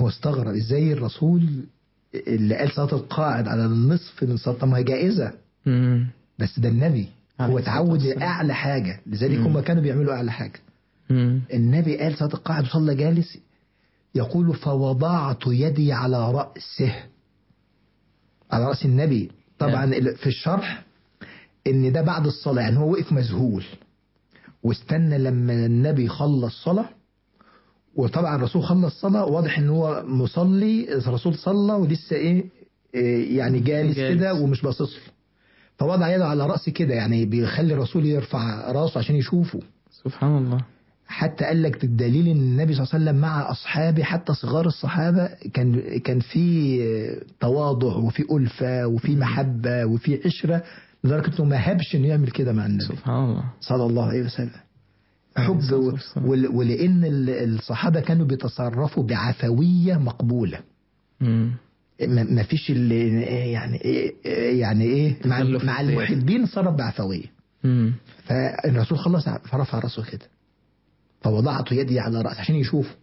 هو استغرب ازاي الرسول اللي قال صلاة القاعد على النصف من صلاة طب ما هي جائزة مم. بس ده النبي عليه هو الصلاة اتعود والسلام. اعلى حاجة لذلك مم. هم كانوا بيعملوا اعلى حاجة مم. النبي قال صلاة القاعد وصلى جالس يقول فوضعت يدي على رأسه على رأس النبي طبعا ال- في الشرح ان ده بعد الصلاة يعني هو وقف مذهول واستنى لما النبي خلص صلاة وطبعا الرسول خلص صلاة واضح ان هو مصلي الرسول صلى ولسه ايه إيه يعني جالس جالس. كده ومش باصص له فوضع يده على رأسه كده يعني بيخلي الرسول يرفع راسه عشان يشوفه سبحان الله حتى قال لك الدليل ان النبي صلى الله عليه وسلم مع اصحابه حتى صغار الصحابه كان كان في تواضع وفي الفه وفي محبه وفي عشره لدرجه انه ما هبش انه يعمل كده مع النبي سبحان الله صلى الله عليه وسلم عليه حب الصلاة و- والسلام. ول- ولان ال- الصحابه كانوا بيتصرفوا بعفويه مقبوله مم. ما ما فيش اللي يعني ايه يعني ايه مع, تخلف مع زيادة. المحبين صرف بعفويه مم. فالرسول خلص فرفع راسه كده فوضعت يدي على رأسه عشان يشوف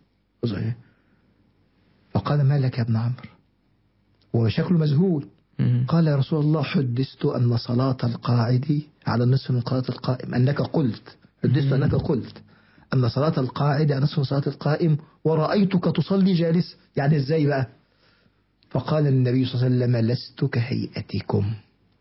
فقال ما لك يا ابن عمرو هو شكله مذهول مم. قال يا رسول الله حدثت أن صلاة القاعد على النصف من صلاة القائم أنك قلت حدثت أنك قلت أن صلاة القاعد على نصف من صلاة القائم ورأيتك تصلي جالس يعني إزاي بقى فقال النبي صلى الله عليه وسلم لست كهيئتكم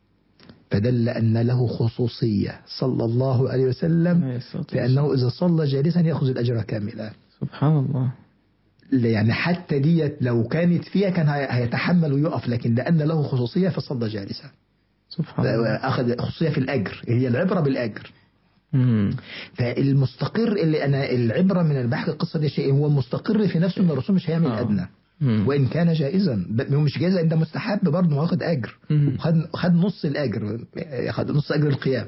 فدل أن له خصوصية صلى الله عليه وسلم عليه الصلاة والسلام. لأنه إذا صلى جالسا يأخذ الأجر كاملا سبحان الله يعني حتى ديت لو كانت فيها كان هي- هيتحمل ويقف لكن لأن له خصوصية فصلى جالسا سبحان الله أخذ خصوصية في الأجر هي العبرة بالأجر مم. فالمستقر اللي أنا العبرة من البحث القصة دي شيء هو المستقر في نفسه أن الرسول مش هيعمل آه. أدنى مم. وإن كان جائزا ب- هو مش جائز ده مستحب برضه ما واخد أجر مم. خد خد نص الأجر خد نص أجر القيام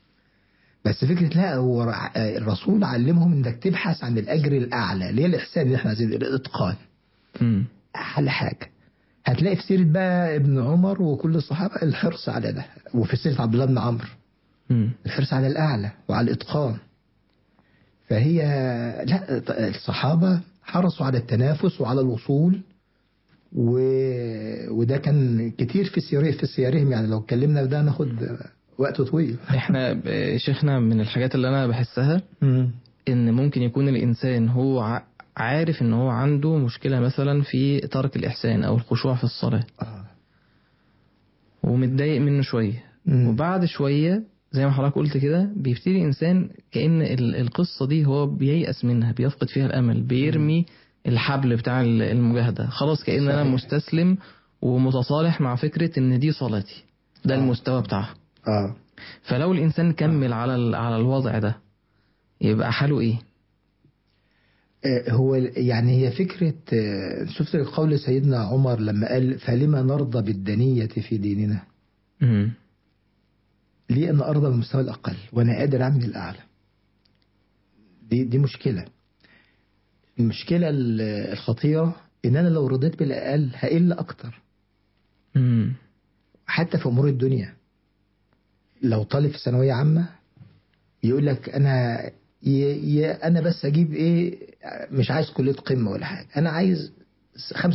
بس فكرة لا هو ع- الرسول علمهم انك تبحث عن الاجر الاعلى ليه الاحسان اللي احنا عايزين الاتقان مم. احلى حاجه هتلاقي في سيره بقى ابن عمر وكل الصحابه الحرص على ده وفي سيره عبد الله بن عمرو مم. الحرص على الاعلى وعلى الاتقان فهي لا الصحابه حرصوا على التنافس وعلى الوصول و... وده كان كتير في سيره في سيرهم يعني لو اتكلمنا في ده ناخد وقت طويل احنا ب- شيخنا من الحاجات اللي انا بحسها مم. ان ممكن يكون الانسان هو ع- عارف ان هو عنده مشكلة مثلا في ترك الاحسان او الخشوع في الصلاة آه. ومتضايق منه شوية مم. وبعد شوية زي ما حضرتك قلت كده بيبتدي الإنسان كأن ال- القصة دي هو بييأس منها بيفقد فيها الأمل بيرمي الحبل بتاع ال- المجاهدة خلاص كأن أنا صحيح. مستسلم ومتصالح مع فكرة إن دي صلاتي ده آه. المستوى بتاعها اه فلو الإنسان كمل على ال- على الوضع ده يبقى حاله إيه؟ آه، هو يعني هي فكرة آه، شفت قول سيدنا عمر لما قال فلما نرضى بالدنية في ديننا مم. ليه أن أرضى بالمستوى الأقل وأنا قادر أعمل الأعلى دي دي مشكلة المشكلة ال- الخطيرة إن أنا لو رضيت بالأقل هقل أكتر مم. حتى في أمور الدنيا لو طالب في ثانوية عامة يقول لك أنا ي... ي... أنا بس أجيب إيه مش عايز كلية قمة ولا حاجة أنا عايز 75%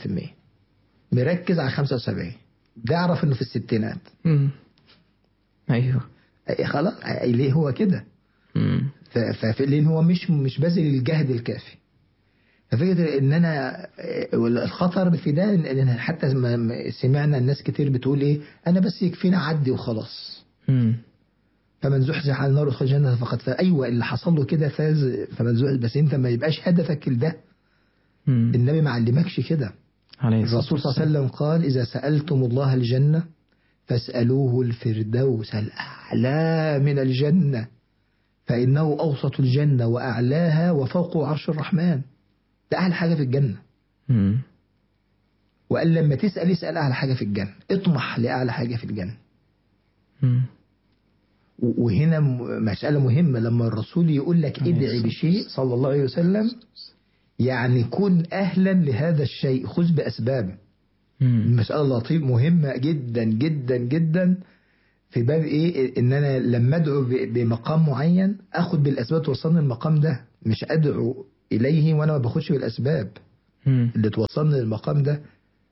مركز على 75 ده أعرف إنه في الستينات مم. أيوه أي خلاص أي ليه هو كده مم. ف... ف... لأن هو مش مش باذل الجهد الكافي ففكرة ان انا الخطر في ده ان إن حتى ما- ما سمعنا الناس كتير بتقول ايه انا بس يكفينا اعدي وخلاص مم. فمن زحزح عن النار ادخل الجنه فقد فاز ايوه اللي حصل له كده فاز فمن زحزح بس انت ما يبقاش هدفك لده مم. النبي ما علمكش كده عليه الصلاة الرسول صلى الله والسلام. عليه وسلم قال اذا سالتم الله الجنه فاسالوه الفردوس الاعلى من الجنه فانه اوسط الجنه واعلاها وفوقه عرش الرحمن ده اعلى حاجه في الجنه مم. وقال لما تسال اسال اعلى حاجه في الجنه اطمح لاعلى حاجه في الجنه مم. و- وهنا م- مسألة مهمة لما الرسول يقول لك عليه ادعي الصلاة بشيء صلى الله عليه وسلم يعني كن أهلا لهذا الشيء خذ بأسبابه مم. المسألة لطيف مهمة جدا جدا جدا في باب إيه إن أنا لما أدعو ب- بمقام معين أخذ بالأسباب توصلني المقام ده مش أدعو إليه وأنا ما باخدش بالأسباب مم. اللي توصلنا للمقام ده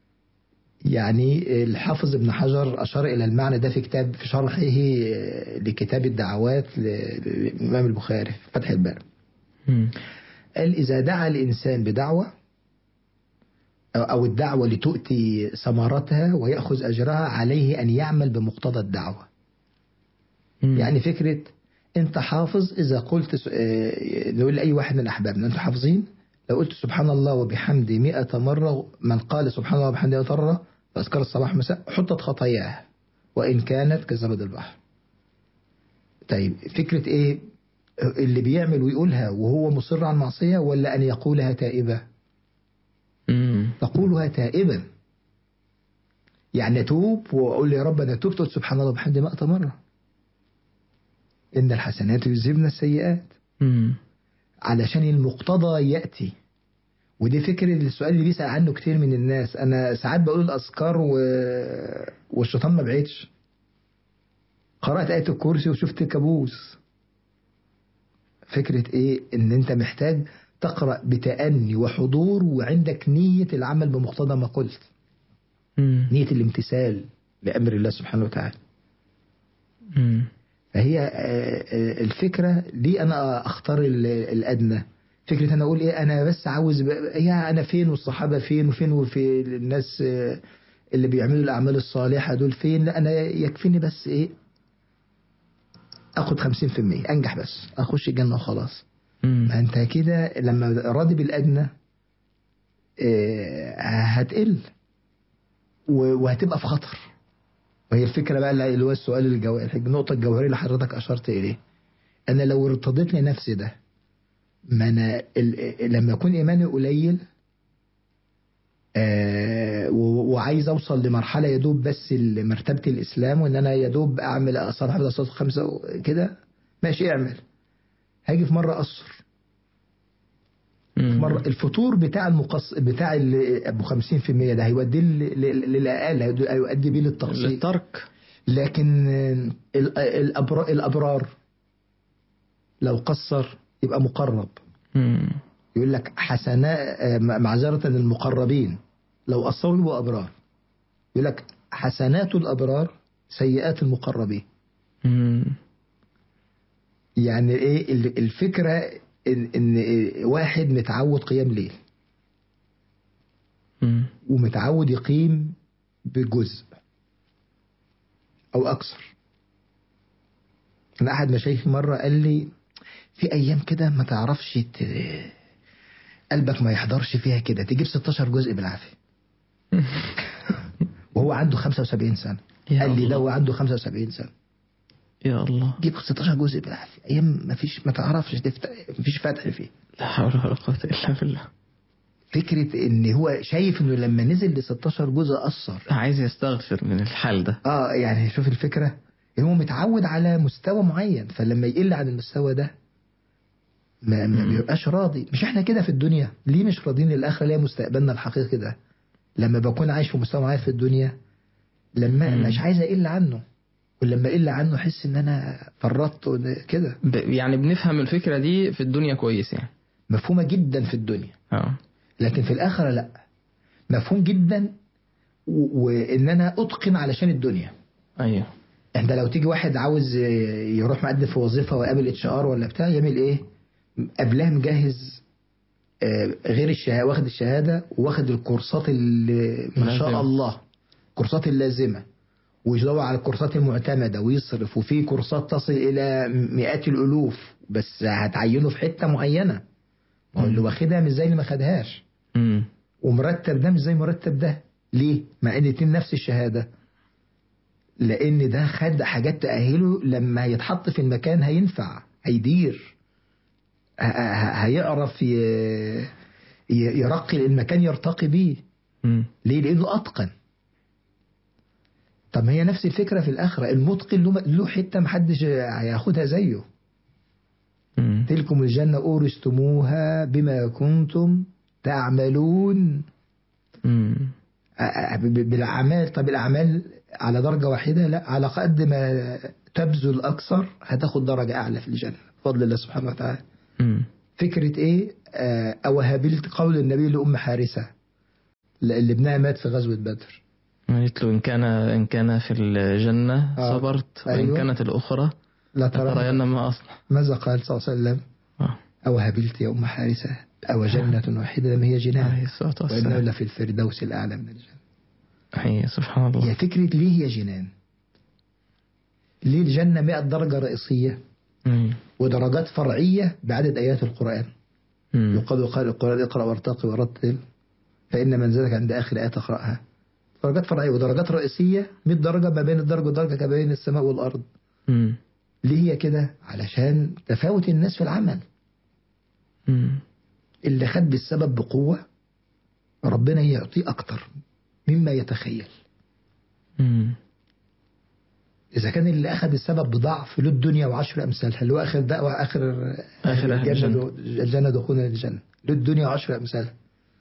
يعني الحافظ ابن حجر أشار إلى المعنى ده في كتاب في شرحه لكتاب الدعوات للإمام البخاري في فتح الباب مم. قال إذا دعا الإنسان بدعوة أو- أو الدعوة لتؤتي ثمرتها ويأخذ أجرها عليه أن يعمل بمقتضى الدعوة مم. يعني فكرة أنت حافظ إذا قلت س- آه، نقول لأي واحد من أحبابنا أنتوا حافظين لو قلت سبحان الله وبحمده مئة مرة من قال سبحان الله وبحمده مئة مرة أذكار الصباح مساء حطت خطاياه وإن كانت كزبد البحر طيب فكرة إيه اللي بيعمل ويقولها وهو مصر على المعصية ولا أن يقولها تائبة مم. تقولها تائبا يعني أتوب وأقول يا رب أنا تبت قلت سبحان الله وبحمده مئة مرة إن الحسنات يذهبن السيئات مم. علشان المقتضى يأتي ودي فكرة السؤال اللي بيسأل عنه كتير من الناس أنا ساعات بقول الأذكار و... والشيطان ما بعيدش قرأت آية الكرسي وشفت كابوس فكرة إيه إن أنت محتاج تقرأ بتأني وحضور وعندك نية العمل بمقتضى ما قلت مم. نية الامتثال لأمر الله سبحانه وتعالى مم. فهي آه، آه، الفكرة ليه أنا أختار ال- الأدنى فكرة أنا أقول إيه أنا بس عاوز ب- يا أنا فين والصحابة فين وفين وفي الناس آه، اللي بيعملوا الأعمال الصالحة دول فين لا أنا يكفيني بس إيه أخد 50% أنجح بس أخش الجنة وخلاص مم. ما أنت كده لما راضي بالأدنى آه، هتقل و- وهتبقى في خطر وهي الفكرة بقى اللي هو السؤال الجوهري النقطة الجوهرية اللي حضرتك أشرت إليه أنا لو ارتضيت لنفسي ده ما أنا ال- لما يكون إيماني قليل آه و- وعايز أوصل لمرحلة يدوب بس مرتبة الإسلام وإن أنا يدوب أعمل أصلي حفظ الصلاة خمسة كده ماشي اعمل هاجي في مرة أقصر مم. مرة الفطور بتاع المقص بتاع ال- ابو 50% ده هيوديه لل- لل- للاقل هيودي- هيؤدي بيه للتقصير للترك لكن آه، ال- الأبرار, الابرار لو قصر يبقى مقرب مم. يقول لك حسناء آه، معذرة المقربين لو قصروا يبقوا ابرار يقول لك حسنات الابرار سيئات المقربين مم. يعني ايه ال- الفكره ان, إن إيه، واحد متعود قيام ليل مم. ومتعود يقيم بجزء او اكثر انا احد مشايخ مره قال لي في ايام كده ما تعرفش ت... قلبك ما يحضرش فيها كده تجيب 16 جزء بالعافيه وهو عنده 75 سنه يا قال لي الله. ده هو عنده 75 سنه يا الله جيب 16 جزء بالعافيه ايام ما فيش ما تعرفش تفتح ما فيش فتح فيه لا حول ولا قوة إلا بالله فكره ان هو شايف انه لما نزل ل 16 جزء اثر عايز يستغفر من الحال ده اه يعني شوف الفكره هو متعود على مستوى معين فلما يقل عن المستوى ده ما, ما مم. بيبقاش راضي مش احنا كده في الدنيا ليه مش راضيين للاخره ليه مستقبلنا الحقيقي ده لما بكون عايش في مستوى معين في الدنيا لما مم. مش عايز اقل عنه ولما اقل عنه احس ان انا فرطت وإن- كده ب... يعني بنفهم الفكرة دي في الدنيا كويس يعني مفهومه جدا في الدنيا اه لكن في الآخرة لا مفهوم جدا و- وإن أنا أتقن علشان الدنيا ايوه انت لو تيجي واحد عاوز يروح مقدم في وظيفه ويقابل اتش ار ولا بتاع يعمل ايه؟ قبلها مجهز آه، غير الشهاده واخد الشهاده واخد الكورسات اللي ما شاء لازم. الله الكورسات اللازمه ويدور على الكورسات المعتمده ويصرف وفي كورسات تصل الى مئات الالوف بس هتعينه في حته معينه ما هو اللي واخدها مش زي اللي ما خدهاش امم ومرتب ده مش زي مرتب ده ليه؟ مع ان الاتنين نفس الشهاده لان ده خد حاجات تأهله لما يتحط في المكان هينفع هيدير ه- ه- هيعرف ي- ي- يرقي المكان يرتقي بيه امم ليه لانه اتقن طب ما هي نفس الفكره في الاخره المتقن له له حته محدش هياخدها زيه امم تلكم الجنه اورثتموها بما كنتم تعملون امم أ- أ- ب- بالاعمال طب الاعمال على درجه واحده لا على قد ما تبذل اكثر هتاخد درجه اعلى في الجنه بفضل الله سبحانه وتعالى امم فكرة إيه آه، أوهابلت قول النبي لأم حارثة اللي ابنها مات في غزوة بدر قالت له إن كان إن كان في الجنة آه. صبرت وإن أيوة. كانت الأخرى لا ترى لترين ما أصنع ماذا قال صلى الله عليه وسلم آه. أوهبلت يا أم حارثة أو جنة واحدة ما هي عليه جنان الصلاة وإنه والسلام لفي الفردوس الأعلى من الجنة أي سبحان الله هي فكرة ليه هي جنان ليه الجنة 100 درجة رئيسية أي. ودرجات فرعية بعدد آيات القرآن مم. يقال قال القرآن اقرأ وارتقي ورتل فإن منزلك عند آخر آية تقرأها درجات فرعية ودرجات رئيسية 100 درجة ما بين الدرجة والدرجة كما بين السماء والأرض مم. ليه هي كده علشان تفاوت الناس في العمل مم. اللي خد بالسبب بقوة ربنا يعطيه أكتر مما يتخيل مم. إذا كان اللي أخذ السبب بضعف له الدنيا وعشر أمثالها اللي هو آخر دعوة آخر آخر أهل الجنة الجنة دخولا للجنة له الدنيا وعشر أمثالها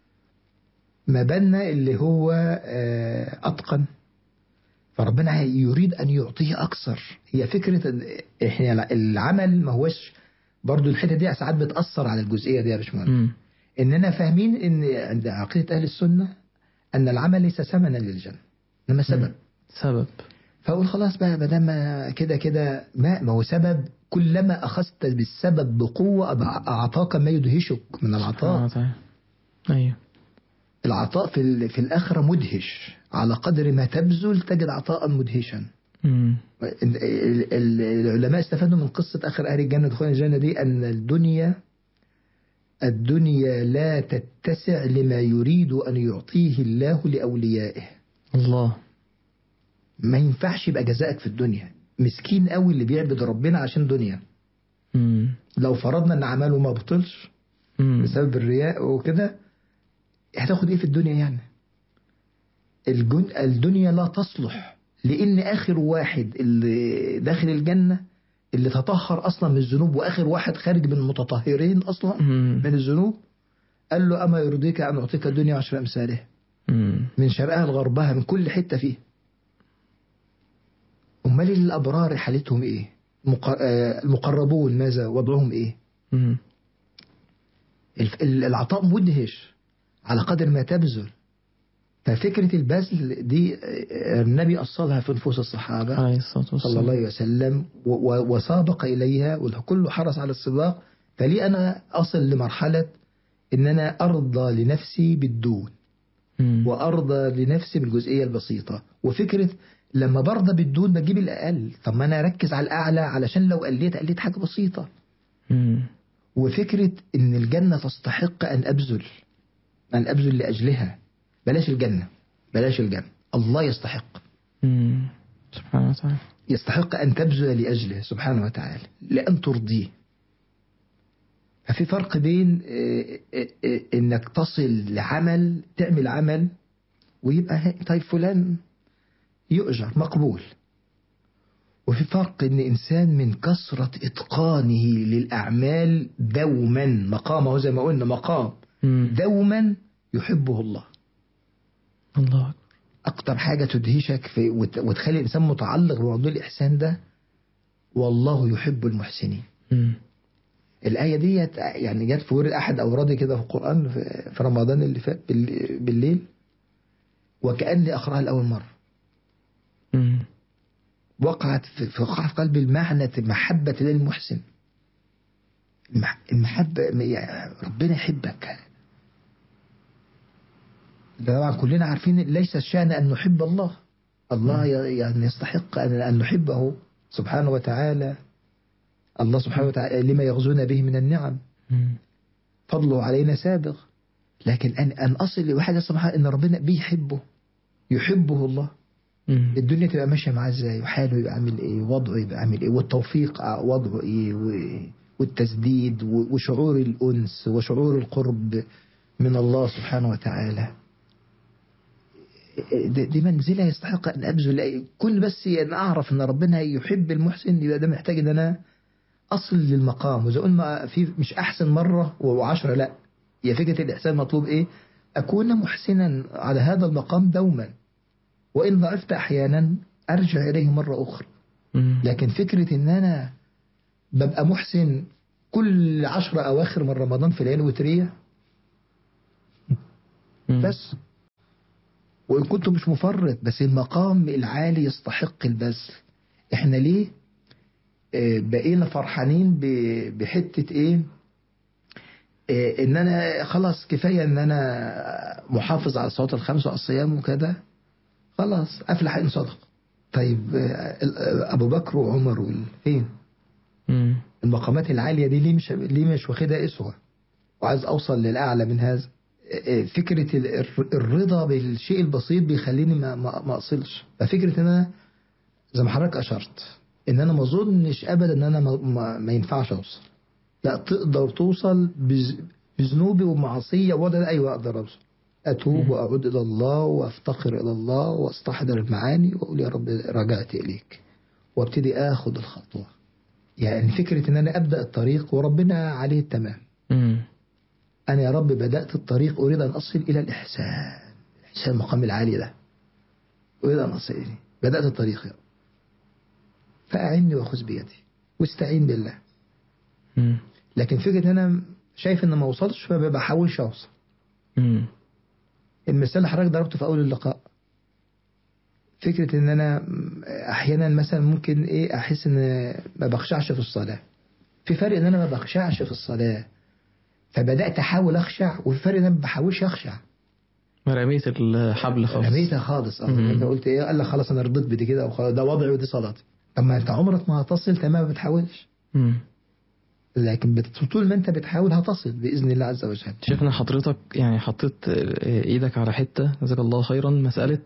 ما بالنا اللي هو آه، أتقن فربنا يريد أن يعطيه أكثر هي فكرة إن إحنا العمل ما هوش برضو الحتة دي ساعات بتأثر على الجزئية دي يا باشمهندس مم. إننا فاهمين إن عند عقيدة أهل السنة أن العمل ليس ثمنا للجنة إنما سبب سبب فأقول خلاص بقى ما دام كده كده ما ما هو سبب كلما أخذت بالسبب بقوة أضع- أعطاك ما يدهشك من سبحانه العطاء وتعالى. أيوه العطاء في ال- في الآخرة مدهش على قدر ما تبذل تجد عطاء مدهشا مم. ال- ال- ال- العلماء استفادوا من قصة آخر أهل الجنة دخول الجنة دي أن الدنيا الدنيا لا تتسع لما يريد أن يعطيه الله لأوليائه الله ما ينفعش يبقى جزائك في الدنيا مسكين قوي اللي بيعبد ربنا عشان دنيا مم. لو فرضنا ان عمله ما بطلش مم. بسبب الرياء وكده هتاخد ايه في الدنيا يعني الجن... الدنيا لا تصلح لان اخر واحد اللي داخل الجنة اللي تطهر اصلا من الذنوب واخر واحد خارج من المتطهرين اصلا مم. من الذنوب قال له اما يرضيك ان اعطيك الدنيا عشر امثالها مم. من شرقها لغربها من كل حتة فيه امال الابرار حالتهم ايه مق... آه، المقربون ماذا وضعهم ايه مم. الف- ال- العطاء مدهش على قدر ما تبذل ففكرة البذل دي آه، النبي أصلها في نفوس الصحابة عليه الصلاة صلى والسلام الله عليه وسلم و- و- وسابق إليها والكل حرص على السباق فلي أنا أصل لمرحلة إن أنا أرضى لنفسي بالدون مم. وأرضى لنفسي بالجزئية البسيطة وفكرة لما برضى بالدون بجيب الأقل طب ما أنا أركز على الأعلى علشان لو قليت قليت حاجة بسيطة مم. وفكرة إن الجنة تستحق أن أبذل أن أبذل لأجلها بلاش الجنة بلاش الجنة الله يستحق مم. سبحانه وتعالى يستحق أن تبذل لأجله سبحانه وتعالى لأن ترضيه ففي فرق بين آه، آه، آه، إنك تصل لعمل تعمل عمل ويبقى هي- طيب فلان يؤجر مقبول وفي فرق إن إنسان من كثرة إتقانه للأعمال دوما مقامه زي ما قلنا مقام مم. دوما يحبه الله الله أكبر أكتر حاجة تدهشك في وت- وتخلي الإنسان متعلق بموضوع الإحسان ده والله يحب المحسنين مم. الآية دي يعني جت في ورد أحد أورادي كده في القرآن في في رمضان اللي فات بال- بالليل وكأني أقرأها لأول مرة مم. وقعت في في- وقع في قلبي المعنى محبة للمحسن المح- المحبة يعني ربنا يحبك ده طبعا كلنا عارفين ليس الشأن أن نحب الله الله ي- يعني يستحق أن أن نحبه سبحانه وتعالى الله سبحانه وتعالى لما يغزونا به من النعم مم. فضله علينا سابق لكن أن أن أصل لواحد سبحانه إن ربنا بيحبه يحبه الله مم. الدنيا تبقى ماشيه معاه ازاي وحاله يبقى عامل ايه وضعه يبقى عامل ايه والتوفيق وضعه ايه و- والتسديد و- وشعور الانس وشعور القرب من الله سبحانه وتعالى دي دي منزله يستحق ان ابذل كل بس ان اعرف ان ربنا يحب المحسن يبقى ده محتاج ان انا اصل للمقام واذا قلنا في مش احسن مره وعشرة لا هي فكره الاحسان مطلوب ايه اكون محسنا على هذا المقام دوما وإن ضعفت أحيانا أرجع إليه مرة أخرى مم. لكن فكرة إن أنا ببقى محسن كل عشرة أواخر من رمضان في ليالي وترية مم. بس وإن كنت مش مفرط بس المقام العالي يستحق البذل إحنا ليه آه، بقينا فرحانين ب- بحتة إيه آه، إن أنا خلاص كفاية إن أنا محافظ على الصلوات الخمس والصيام وكده خلاص أفلح إن صدق طيب آه، آه، أبو بكر وعمر وال- فين مم. المقامات العالية دي ليه مش ليه مش واخدها أسوة وعايز أوصل للأعلى من هذا فكرة ال- الر- الرضا بالشيء البسيط بيخليني ما, ما, ما أصلش ففكرة إن أنا زي ما حضرتك أشرت إن أنا ما أظنش أبدا إن أنا ما, ما, ما ينفعش أوصل لا تقدر توصل بز- بذنوبي ومعصية وده أيوة أقدر أوصل أتوب وأعود إلى الله وأفتقر إلى الله وأستحضر المعاني وأقول يا رب رجعت إليك وابتدي آخد الخطوة يعني فكرة إن أنا أبدأ الطريق وربنا عليه التمام مم. أنا يا رب بدأت الطريق أريد أن أصل إلى الإحسان الإحسان المقام العالي ده أريد أن أصل إليه بدأت الطريق يا رب فأعني وخذ بيدي واستعين بالله مم. لكن فكرة إن أنا شايف إن ما وصلتش فما بحاولش أوصل مم. المثال اللي حضرتك ضربته في أول اللقاء فكرة إن أنا أحيانا مثلا ممكن إيه أحس إن ما بخشعش في الصلاة في فرق إن أنا ما بخشعش في الصلاة فبدأت أحاول أخشع وفي فرق إن أنا ما بحاولش أخشع رميت الحبل خالص رميتها خالص اه مم. انت قلت ايه قال لك خلاص انا رضيت بدي كده وخلاص ده وضعي ودي صلاتي طب ما انت عمرك ما هتصل تمام ما بتحاولش مم. لكن بت- طول ما انت بتحاول هتصل باذن الله عز وجل شيخنا حضرتك يعني حطيت ايدك على حتة جزاك الله خيرا مسألة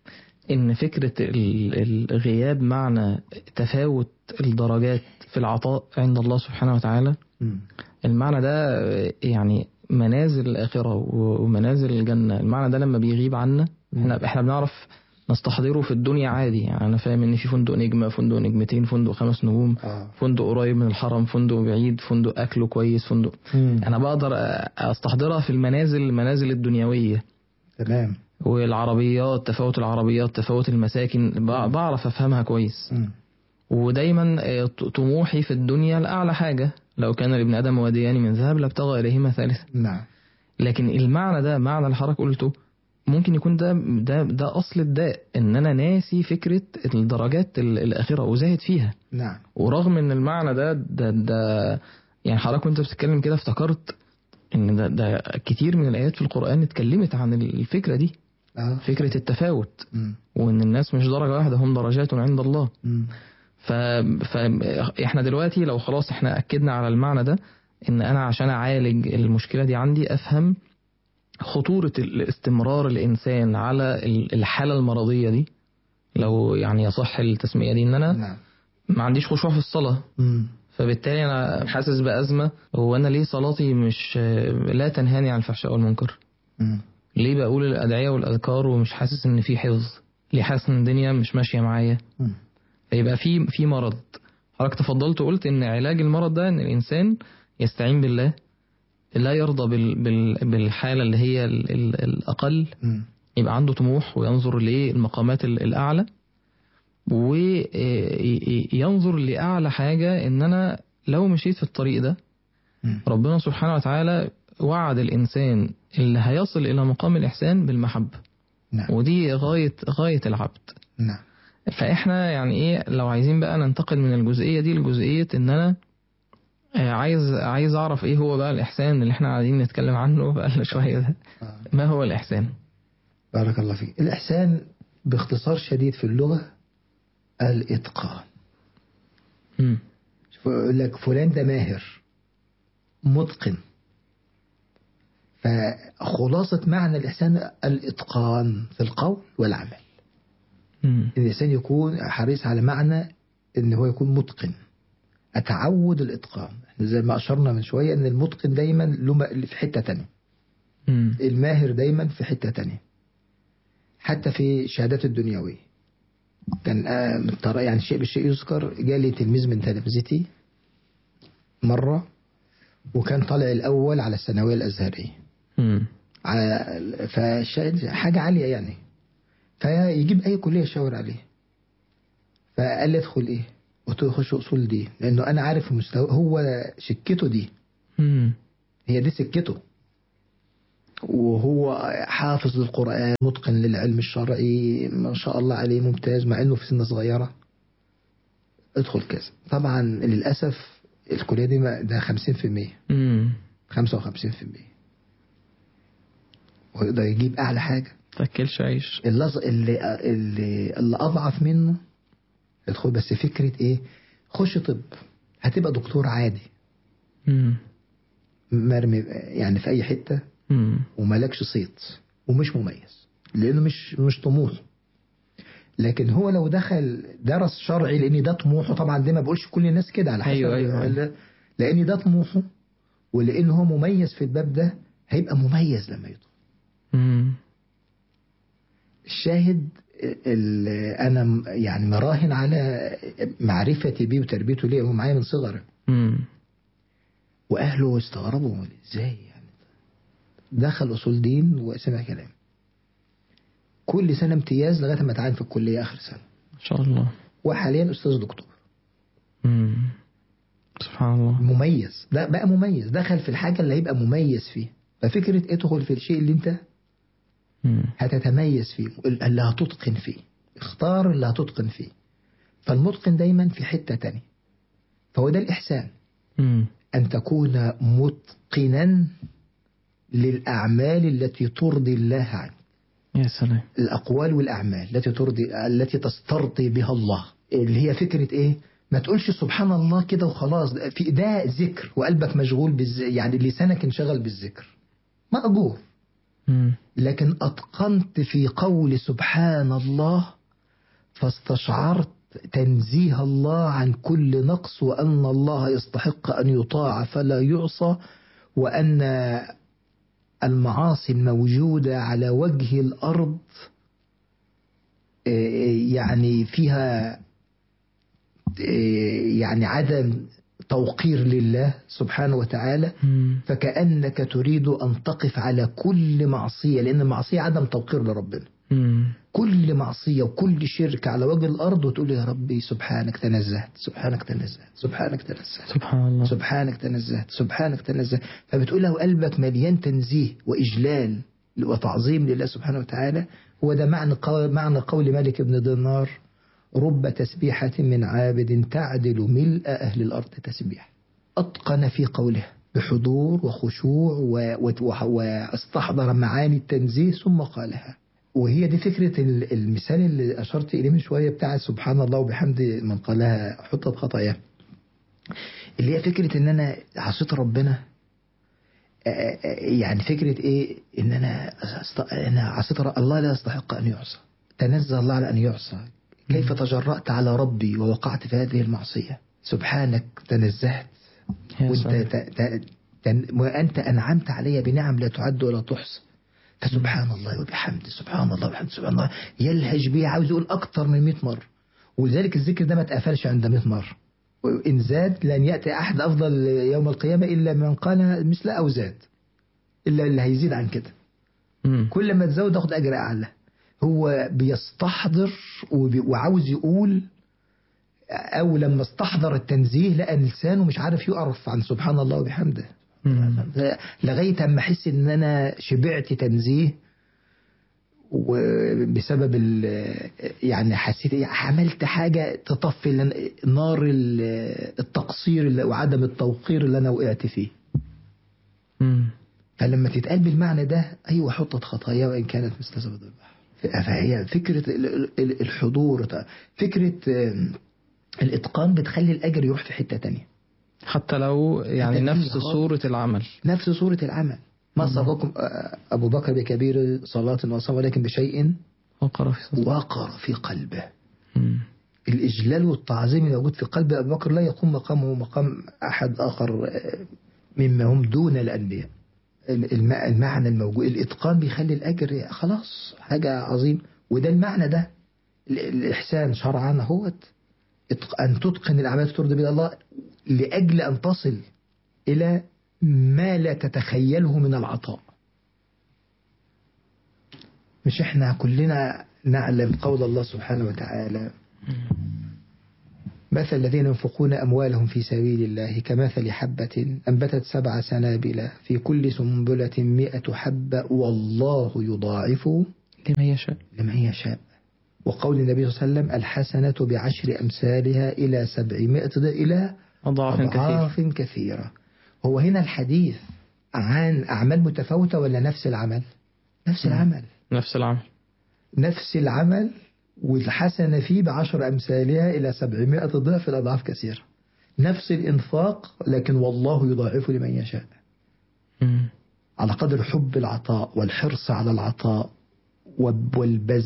ان فكرة ال- الغياب معنى تفاوت الدرجات في العطاء عند الله سبحانه وتعالى مم. المعنى ده يعني منازل الآخرة ومنازل الجنة المعنى ده لما بيغيب عنا احنا احنا بنعرف نستحضره في الدنيا عادي يعني انا فاهم ان في فندق نجمة فندق نجمتين فندق خمس نجوم اه فندق قريب من الحرم فندق بعيد فندق اكله كويس فندق مم. انا بقدر استحضرها في المنازل المنازل الدنيوية تمام والعربيات تفاوت العربيات تفاوت المساكن ب- بعرف افهمها كويس مم. ودايما آه، ط- طموحي في الدنيا لأعلى حاجة لو كان لابن آدم واديان من ذهب لابتغى إليهما ثالثا نعم لكن المعنى ده معنى اللي حضرتك قلته ممكن يكون ده ده ده أصل الداء إن أنا ناسي فكرة الدرجات ال- الآخرة وزاهد فيها نعم ورغم إن المعنى ده ده, ده يعني حضرتك وأنت بتتكلم كده افتكرت إن ده, ده كتير من الآيات في القرآن اتكلمت عن الفكرة دي اه فكرة التفاوت مم. وإن الناس مش درجة واحدة هم درجات عند الله مم. ف... فاحنا دلوقتي لو خلاص احنا اكدنا على المعنى ده ان انا عشان اعالج المشكله دي عندي افهم خطوره الاستمرار الانسان على ال- الحاله المرضيه دي لو يعني يصح التسميه دي ان انا نعم ما عنديش خشوع في الصلاه مم. فبالتالي انا حاسس بازمه هو انا ليه صلاتي مش لا تنهاني عن الفحشاء والمنكر مم. ليه بقول الادعيه والاذكار ومش حاسس ان في حفظ ليه حاسس ان الدنيا مش ماشيه معايا مم. فيبقى في في مرض حضرتك تفضلت وقلت ان علاج المرض ده ان الانسان يستعين بالله لا يرضى بال بال بالحاله اللي هي ال ال الاقل مم. يبقى عنده طموح وينظر للمقامات ال- الاعلى وينظر لاعلى حاجه ان انا لو مشيت في الطريق ده مم. ربنا سبحانه وتعالى وعد الانسان اللي هيصل الى مقام الاحسان بالمحبه نعم ودي غايه غايه العبد نعم فاحنا يعني ايه لو عايزين بقى ننتقل من الجزئيه دي لجزئيه ان انا آه، عايز عايز اعرف ايه هو بقى الاحسان اللي احنا قاعدين نتكلم عنه بقى شويه ده آه. ما هو الاحسان بارك الله فيك الإحسان باختصار شديد في اللغة الإتقان مم. شوف يقول لك فلان ده ماهر متقن فخلاصة معنى الإحسان الإتقان في القول والعمل مم. الإنسان يكون حريص على معنى إن هو يكون متقن أتعود الإتقان إحنا زي ما أشرنا من شوية إن المتقن دايما له م- في حتة تانية مم. الماهر دايما في حتة تانية حتى في شهادات الدنيوية كان آه، من طرا- يعني شيء بالشيء يذكر جالي تلميذ من تلامذتي مرة وكان طالع الأول على الثانوية الأزهرية مم. ع- فشا- حاجة عالية يعني فيجيب أي كلية يشاور عليه فقال لي ادخل إيه قلت له خش اصول دي لانه انا عارف مستوى هو شكته دي مم. هي دي سكته وهو حافظ للقرآن متقن للعلم الشرعي ما شاء الله عليه ممتاز مع انه في سن صغيرة ادخل كذا طبعا للأسف الكلية دي ما- ده 50% مم. 55% ويقدر يجيب أعلى حاجة تاكلش عيش اللي اللي اللي, اللي أضعف منه ادخل بس فكرة إيه خش طب هتبقى دكتور عادي مم. مرمي يعني في أي حتة مم. وملكش صيت ومش مميز لانه مش مش طموح لكن هو لو دخل درس شرعي لان ده طموحه طبعا دي ما بقولش كل الناس كده على حسب أيوة، أيوة، أيوة. لان ده طموحه ولان هو مميز في الباب ده هيبقى مميز لما يدخل مم. الشاهد ال- انا م- يعني مراهن على معرفتي بيه وتربيته ليه هو معايا من صغره مم. واهله استغربوا ازاي يعني دخل اصول دين وسمع كلام كل سنه امتياز لغايه ما اتعين في الكليه اخر سنه ما شاء الله وحاليا استاذ دكتور مم. سبحان الله مميز ده بقى مميز دخل في الحاجه اللي هيبقى مميز فيه ففكره ادخل في الشيء اللي انت مم. هتتميز فيه اللي هتتقن فيه اختار اللي هتتقن فيه فالمتقن دايما في حته تانية فهو ده الاحسان مم. أن تكون متقنا للأعمال التي ترضي الله عنك يا سلام الأقوال والأعمال التي ترضي التي تسترضي بها الله اللي هي فكرة إيه ما تقولش سبحان الله كده وخلاص في ده ذكر وقلبك مشغول بالز... يعني لسانك انشغل بالذكر مأجور مم. لكن أتقنت في قول سبحان الله فاستشعرت تنزيه الله عن كل نقص وأن الله يستحق أن يطاع فلا يعصى وأن المعاصي الموجودة على وجه الأرض آه، يعني فيها آه، يعني عدم توقير لله سبحانه وتعالى مم. فكأنك تريد أن تقف على كل معصية لأن المعصية عدم توقير لربنا مم. كل معصية وكل شرك على وجه الأرض وتقول يا ربي سبحانك تنزهت سبحانك تنزهت سبحانك تنزهت سبحان الله سبحانك تنزهت سبحانك تنزهت فبتقولها وقلبك مليان تنزيه وإجلال وتعظيم لله سبحانه وتعالى هو ده معنى قول, معنى قول مالك بن دينار رب تسبيحة من عابد تعدل ملء أهل الأرض تسبيح أتقن في قوله بحضور وخشوع و- و- واستحضر معاني التنزيه ثم قالها وهي دي فكرة ال- المثال اللي أشرت إليه من شوية بتاع سبحان الله وبحمد من قالها حطت خطاياه اللي هي فكرة إن أنا عصيت ربنا آه، آه، يعني فكرة إيه إن أنا أست- أنا عصيت ر- الله لا يستحق أن يعصى تنزه الله على أن يعصى كيف تجرأت على ربي ووقعت في هذه المعصية سبحانك تنزهت يا وانت سلام. ت- ت- تن- وانت انعمت علي بنعم لا تعد ولا تحصى فسبحان الله وبحمده سبحان الله وبحمده سبحان الله يلهج بيه عاوز يقول اكتر من 100 مره ولذلك الذكر ده ما اتقفلش عند 100 مره وان زاد لن ياتي احد افضل يوم القيامه الا من قال مثل او زاد الا اللي هيزيد عن كده مم. كل ما تزود تاخد اجر اعلى هو بيستحضر وبي- وعاوز يقول او لما استحضر التنزيه لقى لسانه مش عارف يقرف عن سبحان الله وبحمده مم. لغايه اما احس ان انا شبعت تنزيه وبسبب ال- يعني حسيت إيه، عملت حاجه تطفي لن- نار ال- التقصير اللي- وعدم التوقير اللي انا وقعت فيه مم. فلما تتقال بالمعنى ده ايوه حطت خطايا وان كانت مثل زبد البحر فهي فكره ال- ال- الحضور فكره آم، الاتقان بتخلي الاجر يروح في حته تانية حتى لو يعني تنزيه نفس خالص. صورة العمل نفس صوره العمل ما صدقكم آه، ابو بكر بكبير صلاه وصوم ولكن بشيء وقر في صدر وقر في قلبه مم. الاجلال والتعظيم اللي موجود في قلب ابو بكر لا يقوم مقامه مقام احد اخر آه، مما هم دون الانبياء الم- المعنى الموجود الاتقان بيخلي الاجر خلاص حاجه عظيم وده المعنى ده ال- الاحسان شرعا هو ان تتقن الاعمال ترضي بها الله لاجل ان تصل الى ما لا تتخيله من العطاء مش احنا كلنا نعلم قول الله سبحانه وتعالى مثل الذين ينفقون أموالهم في سبيل الله كمثل حبة أنبتت سبع سنابل في كل سنبلة مئة حبة والله يضاعف لمن يشاء لمن يشاء وقول النبي صلى الله عليه وسلم الحسنة بعشر أمثالها إلى سبعمائة ضعف إلى أضعاف كثير أضعاف كثيرة هو هنا الحديث عن أعمال متفاوتة ولا نفس العمل نفس نعم. العمل نفس العمل نفس العمل والحسنة فيه بعشر أمثالها إلى سبعمائة ضعف الأضعاف كثيرة نفس الإنفاق لكن والله يضاعف لمن يشاء مم. على قدر حب العطاء والحرص على العطاء وب- والبذل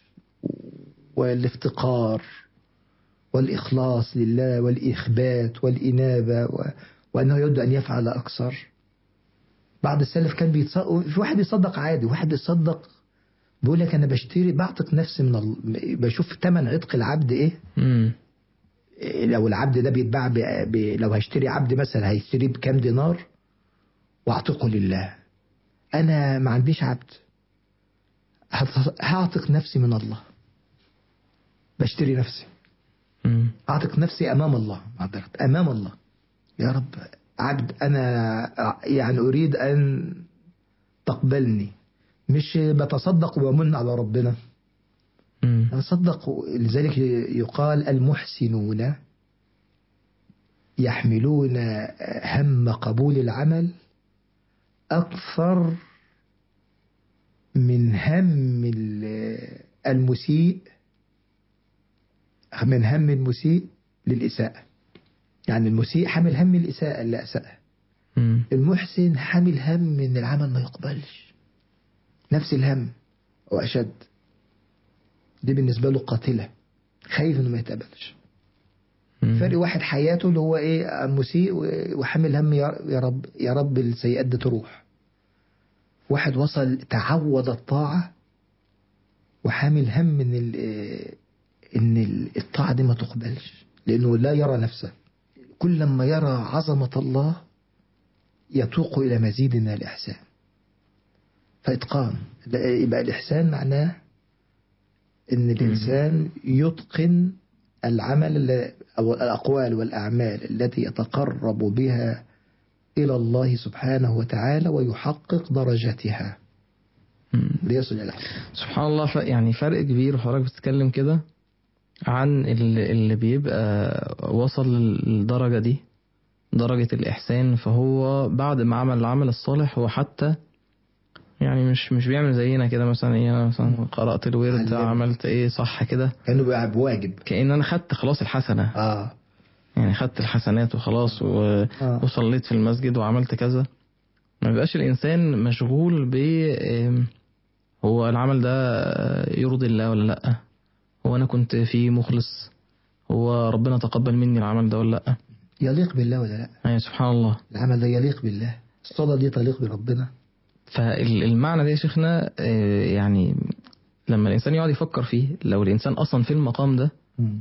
والافتقار والإخلاص لله والإخبات والإنابة و... وأنه يود أن يفعل أكثر بعض السلف كان بيتصدق في واحد بيصدق عادي واحد بيصدق بيقول لك أنا بشتري بعتق نفسي من ال... بشوف ثمن عتق العبد إيه مم. إيه لو العبد ده بيتباع ب... ب... لو هيشتري عبد مثلا هيشتريه بكام دينار واعتقه لله انا ما عنديش عبد هت- هعتق نفسي من الله بشتري نفسي مم. اعتق نفسي امام الله معذرة امام الله يا رب عبد انا يعني اريد ان تقبلني مش بتصدق ومن على ربنا مم. تصدق لذلك يقال المحسنون يحملون هم قبول العمل أكثر من هم ال- المسيء من هم المسيء للإساءة يعني المسيء حامل هم الإساءة اللي أساء مم. المحسن حامل هم إن العمل ما يقبلش نفس الهم وأشد دي بالنسبة له قاتلة خايف إنه ما يتقبلش مم. فرق واحد حياته اللي هو إيه مسيء وحامل هم يا يا رب يا رب السيئات دي تروح واحد وصل تعود الطاعة وحامل هم إن ال- إن ال- الطاعة دي ما تقبلش لأنه لا يرى نفسه كل لما يرى عظمة الله يتوق إلى مزيد من الإحسان فإتقان ده يبقى الإحسان معناه إن الإنسان يتقن العمل الل- أو الأقوال والأعمال التي يتقرب بها إلى الله سبحانه وتعالى ويحقق درجتها مم. ليصل إلى العمل سبحان الله ف... يعني فرق كبير وحضرتك بتتكلم كده عن اللي, اللي بيبقى وصل للدرجة دي درجة الإحسان فهو بعد ما عمل العمل الصالح هو حتى يعني مش مش بيعمل زينا كده مثلا ايه انا مثلا قرأت الورد علمت. عملت ايه صح كده كأنه بقى بواجب كأن انا خدت خلاص الحسنة آه يعني خدت الحسنات وخلاص و... آه. وصليت في المسجد وعملت كذا ما بيبقاش الإنسان مشغول ب آم، هو العمل ده يرضي الله ولا لأ هو أنا كنت فيه مخلص هو ربنا تقبل مني العمل ده ولا لأ يليق بالله ولا لا يعني سبحان الله العمل ده يليق بالله الصلاة دي تليق بربنا فالمعنى ده يا شيخنا آه، يعني لما الإنسان يقعد يفكر فيه لو الإنسان أصلا في المقام ده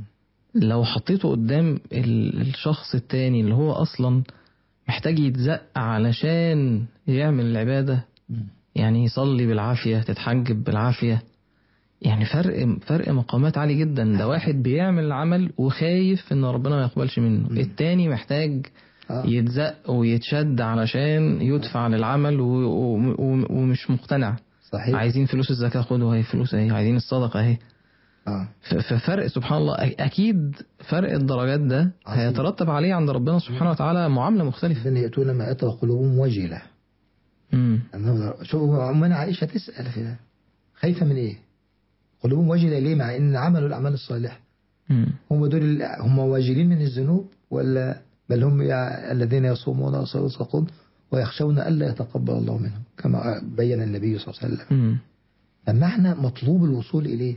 لو حطيته قدام ال- الشخص التاني اللي هو أصلا محتاج يتزق علشان يعمل العبادة يعني يصلي بالعافية تتحجب بالعافية يعني فرق فرق مقامات عالي جدا ده واحد بيعمل العمل وخايف ان ربنا ما يقبلش منه مم. التاني محتاج آه. يتزق ويتشد علشان يدفع للعمل و... و... و... ومش مقتنع صحيح عايزين فلوس الزكاة خدوا اهي فلوس اهي عايزين الصدقة اهي آه. ف- ففرق سبحان الله أ- اكيد فرق الدرجات ده عظيم. هيترتب عليه عند ربنا سبحانه وتعالى معاملة مختلفة الذين يأتون ما أتى وقلوبهم وجلة امم أنه شوفوا أمنا عائشة تسأل في ده خايفة من إيه؟ قلوبهم وجلة ليه مع إن عملوا الأعمال الصالحة امم هم دول ال- هم واجلين من الذنوب ولا بل هم يع- الذين يصومون ويصدقون ويخشون ألا يتقبل الله منهم كما بين النبي صلى الله عليه وسلم امم فمعنى مطلوب الوصول إليه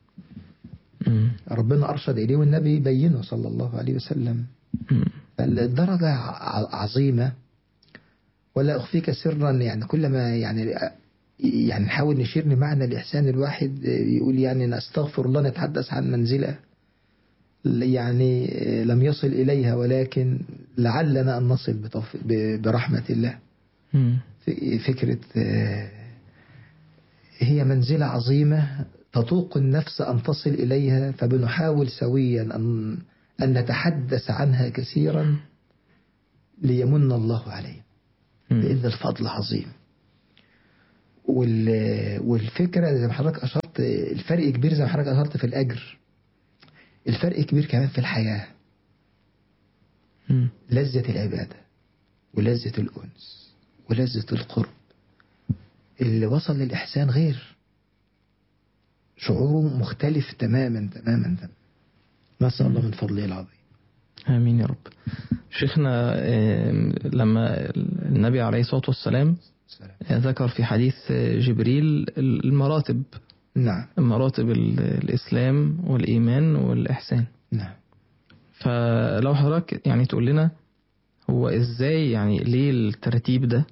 امم ربنا أرشد إليه والنبي بينه صلى الله عليه وسلم امم فالدرجة ع- عظيمة ولا أخفيك سرا يعني كلما يعني يعني نحاول نشير لمعنى الإحسان الواحد يقول يعني نستغفر الله نتحدث عن منزلة يعني لم يصل إليها ولكن لعلنا أن نصل بتوف- ب- برحمة الله امم في- فكرة آه، هي منزلة عظيمة تطوق النفس أن تصل إليها فبنحاول سويا أن أن نتحدث عنها كثيرا ليمن الله علينا مم. لأن الفضل عظيم وال- والفكرة زي ما حضرتك أشرت الفرق كبير زي ما حضرتك أشرت في الأجر الفرق كبير كمان في الحياة مم. لذة العبادة ولذة الأنس ولذة القرب اللي وصل للإحسان غير شعوره مختلف تماما تماما تماما نسأل الله من فضله العظيم آمين يا رب شيخنا آم، لما النبي عليه الصلاة والسلام السلام. ذكر في حديث جبريل المراتب نعم مراتب ال- الإسلام والإيمان والإحسان نعم فلو حضرتك يعني تقول لنا هو إزاي يعني ليه الترتيب ده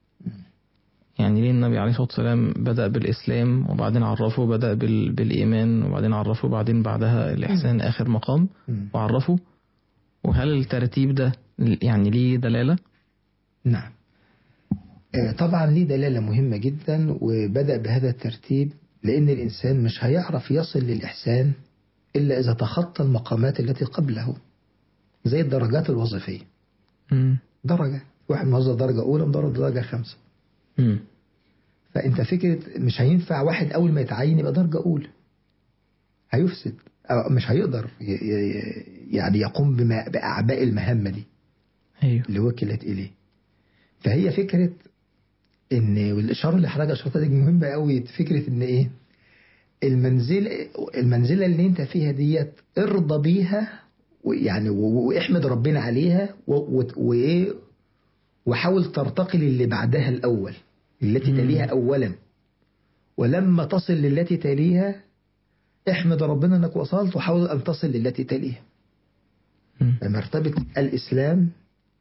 يعني ليه النبي عليه الصلاة والسلام بدأ بالإسلام وبعدين عرفه بدأ بال... بالإيمان وبعدين عرفه وبعدين بعدها الإحسان آخر مقام مم. وعرفه وهل الترتيب ده يعني ليه دلالة؟ نعم آه، طبعا ليه دلالة مهمة جدا وبدأ بهذا الترتيب لأن الإنسان مش هيعرف يصل للإحسان إلا إذا تخطى المقامات التي قبله زي الدرجات الوظيفية مم. درجة واحد موظف درجة أولى مدرب درجة خمسة مم. فأنت فكرة مش هينفع واحد أول ما يتعين يبقى درجة أولى هيفسد أو مش هيقدر ي- ي- يعني يقوم بما بأعباء المهمة دي أيوه اللي وكلت إليه فهي فكرة إن والإشارة اللي حضرتك أشرتها دي مهمة قوي فكرة إن إيه المنزل المنزلة اللي أنت فيها ديت ارضى بيها ويعني و- واحمد ربنا عليها و- و- وإيه وحاول ترتقي للي بعدها الأول التي مم. تليها أولا ولما تصل للتي تليها احمد ربنا انك وصلت وحاول ان تصل للتي تليها مم. مرتبة الإسلام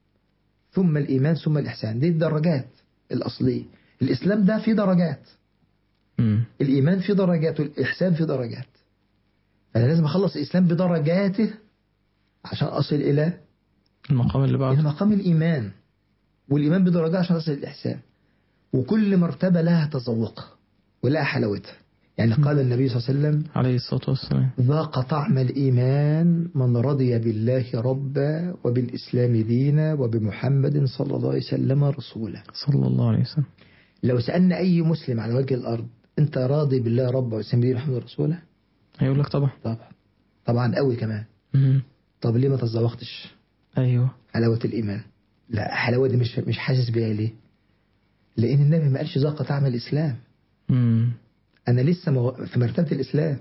ثم الإيمان ثم الإحسان دي الدرجات الأصلية الإسلام ده في درجات مم. الإيمان في درجات والإحسان في درجات فأنا لازم أخلص الإسلام بدرجاته عشان أصل إلى المقام اللي إلى بعده مقام الإيمان والإيمان بدرجات عشان أصل للإحسان وكل مرتبة لها تذوقها ولها حلاوتها يعني قال النبي صلى الله عليه وسلم عليه الصلاة والسلام ذاق طعم الإيمان من رضي بالله ربا وبالإسلام دينا وبمحمد صلى الله عليه وسلم رسولا صلى الله عليه وسلم لو سألنا أي مسلم على وجه الأرض أنت راضي بالله ربا والإسلام دينا ومحمد رسولا هيقول لك طبعا طبعا طبعا قوي كمان مم. طب ليه ما تذوقتش أيوه حلاوة الإيمان لا حلاوة دي مش مش حاسس بيها ليه لأن النبي ما قالش ذاق طعم الإسلام مم. أنا لسه مو- في مرتبة الإسلام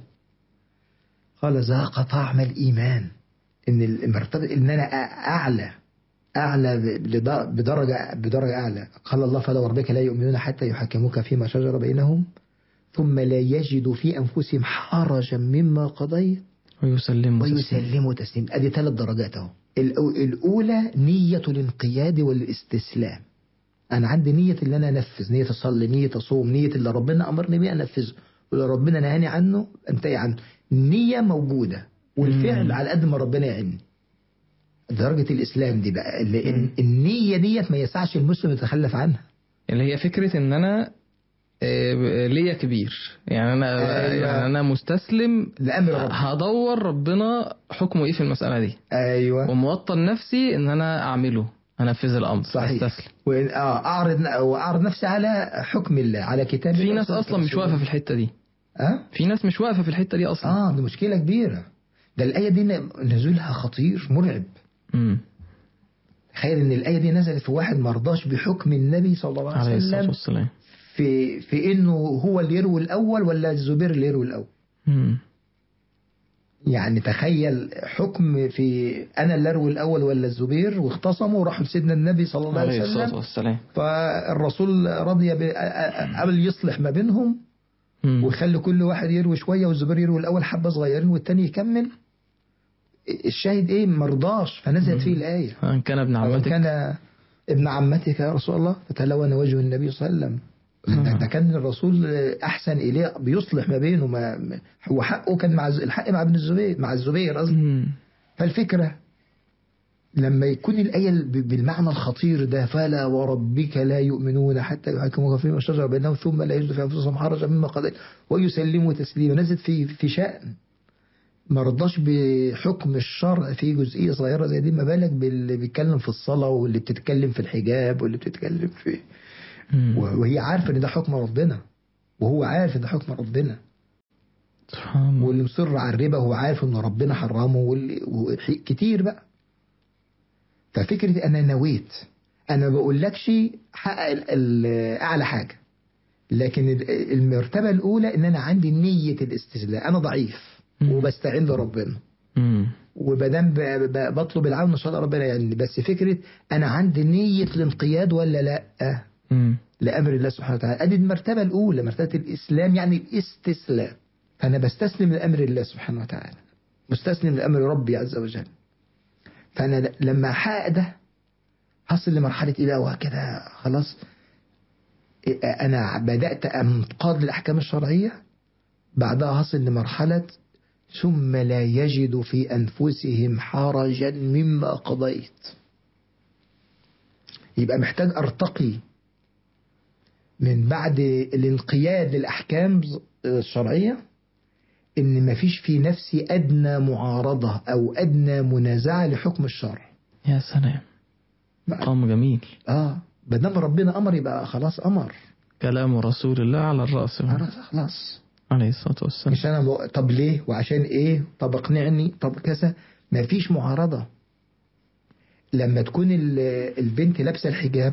قال ذاق طعم الإيمان إن المرتبة إن أنا أ- أعلى أعلى ب- لد- بدرجة بدرجة أعلى قال الله فلا وربك لا يؤمنون حتى يحكموك فيما شجر بينهم ثم لا يجدوا في أنفسهم حرجا مما قضيت ويسلم ويسلموا تسليما أدي ثلاث درجات أهو الأو- الأولى نية الانقياد والاستسلام أنا عندي نية اللي أنا أنفذ نية أصلي نية أصوم نية اللي ربنا أمرني بيه أنفذه واللي ربنا نهاني عنه أنتهي عنه النية موجودة والفعل مم. على قد ما ربنا يعني درجة الإسلام دي بقى اللي مم. إن- النية ديت ما يسعش المسلم يتخلف عنها اللي هي فكرة ان انا آه، ليا كبير يعني انا أيوة. يعني انا مستسلم لأمر ربنا هدور ربنا حكمه ايه في المسألة دي أيوه وموطن نفسي ان انا اعمله انفذ الامر صحيح استسلم وإن- آه أعرض وأعرض نفسي على حكم الله على كتاب في الله ناس وسنة اصلا مش رسوله. واقفة في الحتة دي أه؟ في ناس مش واقفة في الحتة دي اصلا اه دي مشكلة كبيرة ده الآية دي نزولها خطير مرعب امم تخيل ان الآية دي نزلت في واحد مرضاش بحكم النبي صلى الله عليه عليه الصلاة وسلم والسلام في في انه هو اللي يروي الاول ولا الزبير اللي يروي الاول امم يعني تخيل حكم في انا اللي اروي الاول ولا الزبير واختصموا وراحوا لسيدنا النبي صلى الله عليه عليه الصلاة وسلم والسلام فالرسول رضي ب- قبل يصلح ما بينهم مم. ويخلي كل واحد يروي شويه والزبير يروي الاول حبه صغيرين والتاني يكمل الشاهد ايه مرضاش فنزلت فيه الايه ان كان ابن أو عمتك كان ابن عمتك يا رسول الله فتلون وجه النبي صلى الله عليه وسلم ده ده كان الرسول احسن اليه بيصلح ما بينه ما ما- هو حقه كان مع الز- الحق مع ابن الزبير مع الزبير قصدي مم. فالفكره لما يكون الايه ب- بالمعنى الخطير ده فلا وربك لا يؤمنون حتى يحكموك فيما شجر بينهم ثم لا يجدوا في انفسهم حرجا مما قضيت ويسلموا تسليما نزلت في في شان ما رضاش بحكم الشرع في جزئيه صغيره زي دي ما بالك باللي بيتكلم في الصلاه واللي بتتكلم في الحجاب واللي بتتكلم في مم. وهي عارفه ان ده حكم ربنا وهو عارف ان ده حكم ربنا سبحان الله واللي مصر على الربا هو عارف ان ربنا حرمه واللي وحي- كتير بقى ففكره انا نويت انا ما بقولكش حقق ال- ال- اعلى حاجه لكن ال- المرتبه الاولى ان انا عندي نيه الاستسلام انا ضعيف مم. وبستعين بربنا مم. وبدام ب- ب- بطلب العون ان شاء الله ربنا يعني بس فكره انا عندي نيه الانقياد ولا لا مم. لامر الله سبحانه وتعالى ادي المرتبه الاولى مرتبه الاسلام يعني الاستسلام فانا بستسلم لامر الله سبحانه وتعالى مستسلم لامر ربي عز وجل فانا ل- لما احقق ده هصل لمرحله ايه بقى وهكذا خلاص إيه، انا بدات انقاد للاحكام الشرعيه بعدها هصل لمرحله ثم لا يجد في انفسهم حرجا مما قضيت يبقى محتاج ارتقي من بعد الانقياد للأحكام الشرعية إن مفيش في نفسي أدنى معارضة أو أدنى منازعة لحكم الشرع يا سلام مقام جميل آه بدام ربنا أمر يبقى خلاص أمر كلام رسول الله على الرأس خلاص خلاص عليه الصلاة والسلام مش أنا بق- طب ليه وعشان إيه طب اقنعني طب كذا مفيش معارضة لما تكون ال- البنت لابسة الحجاب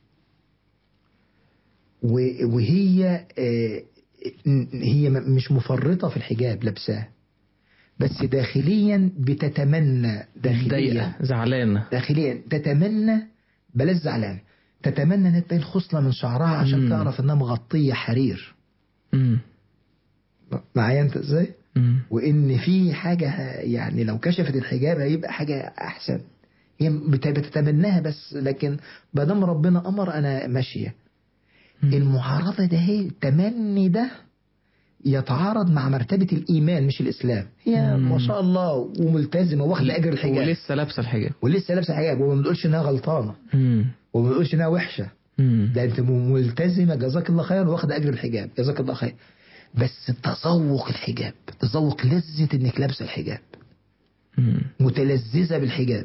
و- وهي آه، هي م- مش مفرطة في الحجاب لابساه بس داخليا بتتمنى داخليا ضيقة زعلانة داخليا تتمنى بلاش زعلان تتمنى ان تبين خصلة من شعرها عشان مم. تعرف انها مغطية حرير مم. معايا انت ازاي؟ مم. وان في حاجة يعني لو كشفت الحجاب هيبقى حاجة احسن هي بت- بتتمناها بس لكن ما دام ربنا امر انا ماشية مم. المعارضة ده هي التمني ده يتعارض مع مرتبة الإيمان مش الإسلام هي مم. ما شاء الله وملتزمة واخدة أجر الحجاب ولسه لابسة الحجاب ولسه لابسة حجاب وما بنقولش إنها غلطانة مم. وما بنقولش إنها وحشة مم. ده أنت ملتزمة جزاك الله خير واخدة أجر الحجاب جزاك الله خير بس تذوق الحجاب تذوق لذة إنك لابسة الحجاب مم. متلذذة بالحجاب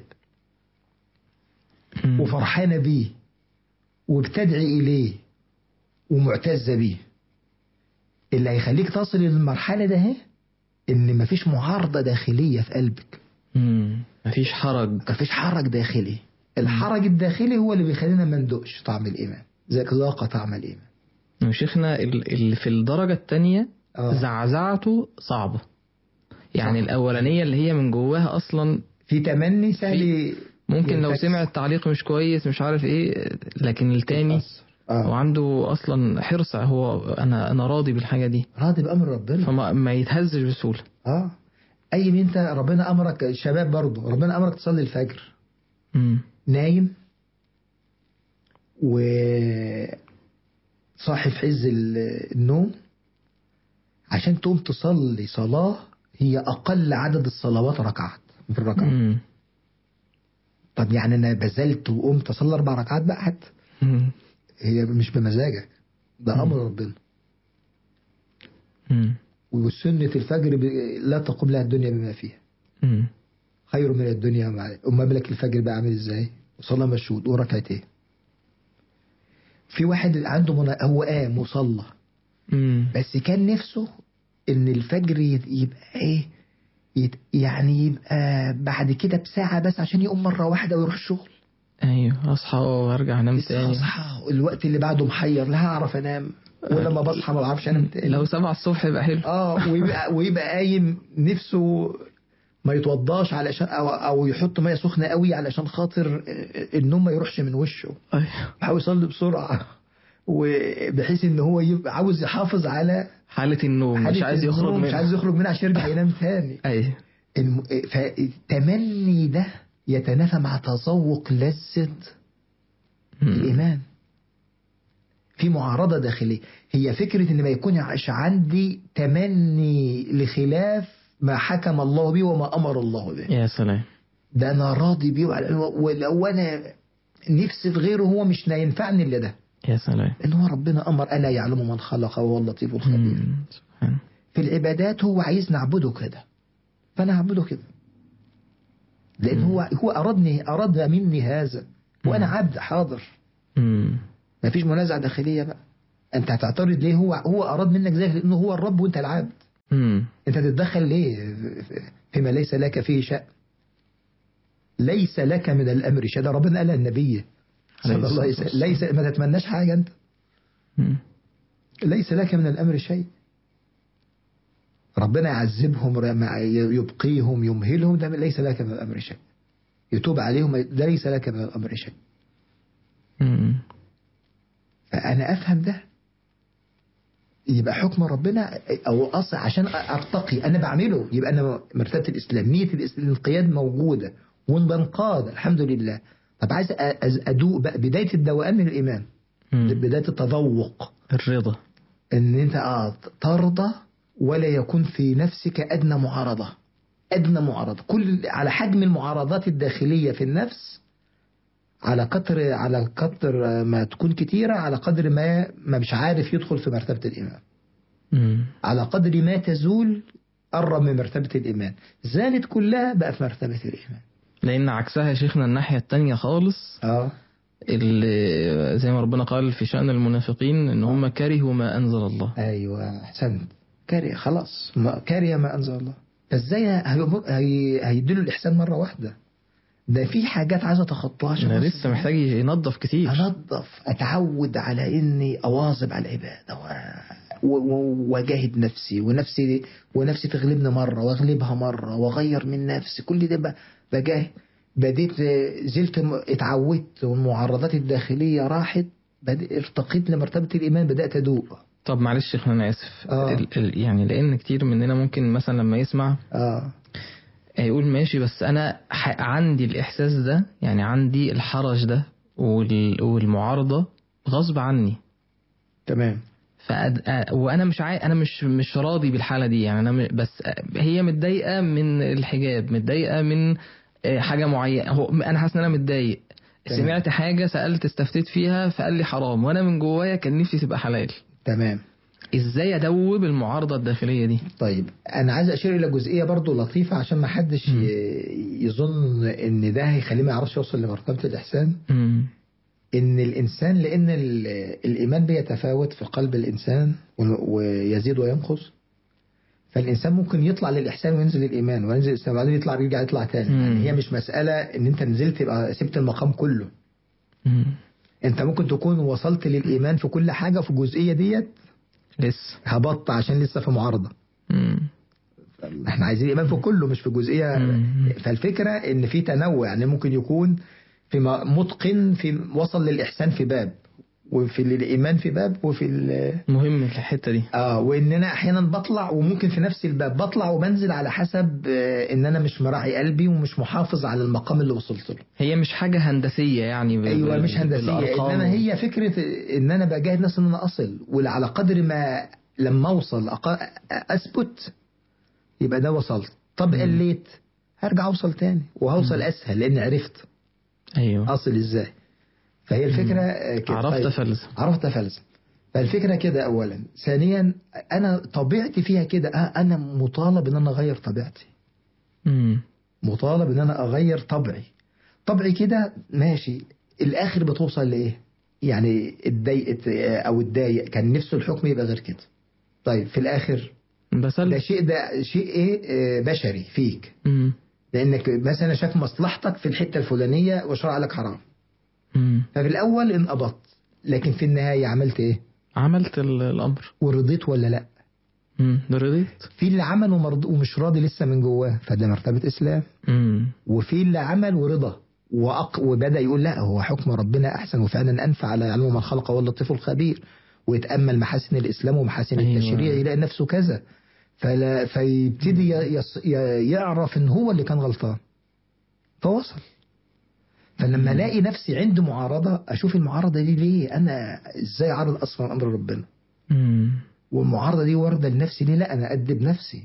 مم. وفرحانة بيه وبتدعي إليه ومعتزة بيه اللي هيخليك تصل للمرحلة ده اهي إن مفيش معارضة داخلية في قلبك مم. مفيش حرج مفيش حرج داخلي الحرج الداخلي هو اللي بيخلينا ما ندوقش طعم الإيمان زي ذاق طعم الإيمان وشيخنا ال- اللي في الدرجة التانية آه. زعزعته صعبة يعني صح. الأولانية اللي هي من جواها أصلا في تمني سهل ممكن لو ينفكس. سمع التعليق مش كويس مش عارف ايه لكن التاني يتأثر. آه. وعنده اصلا حرص هو انا انا راضي بالحاجه دي راضي بأمر ربنا فما ما يتهزش بسهوله اه أي من أنت ربنا أمرك الشباب برضه ربنا أمرك تصلي الفجر مم. نايم و صاحي في عز ال- النوم عشان تقوم تصلي صلاة هي أقل عدد الصلوات ركعات في الركعة مم. طب يعني أنا بذلت وقمت أصلي أربع ركعات بقى حتى مم. هي مش بمزاجك ده مم. أمر ربنا مم. وسنة الفجر ب... لا تقوم لها الدنيا بما فيها مم. خير من الدنيا وما عليها أما بالك الفجر بقى عامل إزاي وصلى مشهود وركعتين في واحد عنده منا... هو قام وصلى مم. بس كان نفسه ان الفجر يت- يبقى ايه يت يعني يبقى بعد كده بساعة بس عشان يقوم مرة واحدة ويروح الشغل ايوه اصحى وارجع انام لسه تاني اصحى الوقت اللي بعده محير لا هعرف انام ولما بصحى ما بعرفش انام تاني لو سبعة الصبح يبقى حلو اه ويبقى ويبقى قايم نفسه ما يتوضاش علشان او او يحط ميه سخنه قوي علشان خاطر النوم ما يروحش من وشه ايوه بيحاول يصلي بسرعه وبحيث ان هو يبقى عاوز يحافظ على حالة النوم مش حالة عايز يخرج النوم، مش منها عايز يخرج منها عشان يرجع ينام تاني ايوه الم... فالتمني ده يتنافى مع تذوق لذة مم. الإيمان في معارضة داخلية هي فكرة إن ما يكونش عندي تمني لخلاف ما حكم الله به وما أمر الله به يا سلام ده أنا راضي بيه وعلى- ولو أنا نفسي في غيره هو مش ينفعني إلا ده يا سلام إن هو ربنا أمر ألا يعلم من خلق وهو اللطيف الخبير مم. سبحان في العبادات هو عايز نعبده كده فانا هعبده كده لان هو هو ارادني اراد مني هذا وانا عبد حاضر مم. ما فيش منازعه داخليه بقى انت هتعترض ليه هو هو اراد منك ذلك لانه هو الرب وانت العبد مم. انت تتدخل ليه فيما ليس لك فيه شأن ليس لك من الامر شيء ده ربنا قال النبي صلى عليه الله عليه الصلاة وسلم ليس ما تتمناش حاجه انت مم. ليس لك من الامر شيء ربنا يعذبهم رم- يبقيهم يمهلهم ده ليس لك من الامر شيء يتوب عليهم ده ليس لك من الامر شيء مم. فانا افهم ده يبقى حكم ربنا او اصل عشان ارتقي انا بعمله يبقى انا مرتبه الاسلام نيه الإس- الانقياد موجوده وبنقاد الحمد لله طب عايز أ- أز- ادوق بقى بدايه الدوام من الايمان مم. بدايه التذوق الرضا ان انت اه ترضى ولا يكون في نفسك ادنى معارضه ادنى معارضه كل على حجم المعارضات الداخليه في النفس على قدر على قدر ما تكون كتيره على قدر ما ما مش عارف يدخل في مرتبه الايمان مم. على قدر ما تزول قرب من مرتبه الايمان زالت كلها بقى في مرتبه الايمان لان عكسها يا شيخنا الناحيه التانية خالص اه اللي زي ما ربنا قال في شأن المنافقين ان هم كرهوا ما انزل الله ايوه احسنت كاره خلاص ما- كاره ما انزل الله فازاي هي- هي- هيديله الاحسان مره واحده ده في حاجات عايز اتخطاها عشان انا أوصل لسه محتاج ينظف كتير انظف اتعود على اني اواظب على العباده و- و- و- واجاهد نفسي ونفسي ونفسي تغلبني مره واغلبها مره واغير من نفسي كل ده ب- بجاهد بديت زلت م- اتعودت والمعارضات الداخليه راحت بدأ ارتقيت لمرتبه الايمان بدات ادوق طب معلش يا شيخنا انا اسف آه. ال ال يعني لان كتير مننا ممكن مثلا لما يسمع اه يقول ماشي بس انا ح- عندي الاحساس ده يعني عندي الحرج ده وال والمعارضه غصب عني تمام فأد... أ- وانا مش عاي... انا مش مش راضي بالحاله دي يعني انا م... بس هي متضايقه من الحجاب متضايقه من آه، حاجه معينه هو انا حاسس ان انا متضايق تمام. سمعت حاجه سالت استفتيت فيها فقال لي حرام وانا من جوايا كان نفسي تبقى حلال تمام ازاي ادوب المعارضه الداخليه دي طيب انا عايز اشير الى جزئيه برضو لطيفه عشان ما حدش مم. ي- يظن ان ده هيخليه ما يعرفش يوصل لمرتبه الاحسان امم ان الانسان لان ال- الايمان بيتفاوت في قلب الانسان و- ويزيد وينقص فالانسان ممكن يطلع للاحسان وينزل للايمان وينزل الاسلام وبعدين يطلع يرجع يطلع تاني مم. يعني هي مش مساله ان انت نزلت يبقى سبت المقام كله امم انت ممكن تكون وصلت للايمان في كل حاجه في الجزئيه ديت لسه هبط عشان لسه في معارضه امم احنا عايزين ايمان في كله مش في جزئيه مم. فالفكره ان في تنوع يعني ممكن يكون في م- متقن في وصل للاحسان في باب وفي الايمان في باب وفي ال- مهم الحته دي اه وان انا احيانا بطلع وممكن في نفس الباب بطلع وبنزل على حسب آه، ان انا مش مراعي قلبي ومش محافظ على المقام اللي وصلت له هي مش حاجه هندسيه يعني ب- ايوه بال- مش هندسيه بالأرقام. انما هي فكره ان انا بجاهد نفسي ان انا اصل وعلى قدر ما لما اوصل أق- اثبت يبقى ده وصلت طب مم. قليت هرجع اوصل تاني وهوصل مم. اسهل لان عرفت ايوه اصل ازاي فهي الفكره آه، كده. عرفت طيب. فلسفه عرفت فلسفه فالفكره كده اولا ثانيا انا طبيعتي فيها كده آه، انا مطالب ان انا اغير طبيعتي امم مطالب ان انا اغير طبعي طبعي كده ماشي الاخر بتوصل لايه يعني اتضايقت آه، او اتضايق كان نفسه الحكم يبقى غير كده طيب في الاخر بس ده شيء ده شيء ايه آه، بشري فيك امم لانك مثلا شاف مصلحتك في الحته الفلانيه وشرع لك حرام امم ففي الاول انقبضت لكن في النهايه عملت ايه عملت ال- الامر ورضيت ولا لا امم ده رضيت في اللي عمل ومرض ومش راضي لسه من جواه فده مرتبه اسلام امم وفي اللي عمل ورضى وأق... وبدا يقول لا هو حكم ربنا احسن وفعلا انفع على يعلم من خلق هو اللطيف الخبير ويتامل محاسن الاسلام ومحاسن أيوة. التشريع يلاقي نفسه كذا فلا فيبتدي ي- يص... ي... يعرف ان هو اللي كان غلطان فوصل فلما مم. الاقي نفسي عند معارضه اشوف المعارضه دي ليه انا ازاي عارض اصلا امر ربنا امم والمعارضه دي وارده لنفسي ليه لا انا ادب نفسي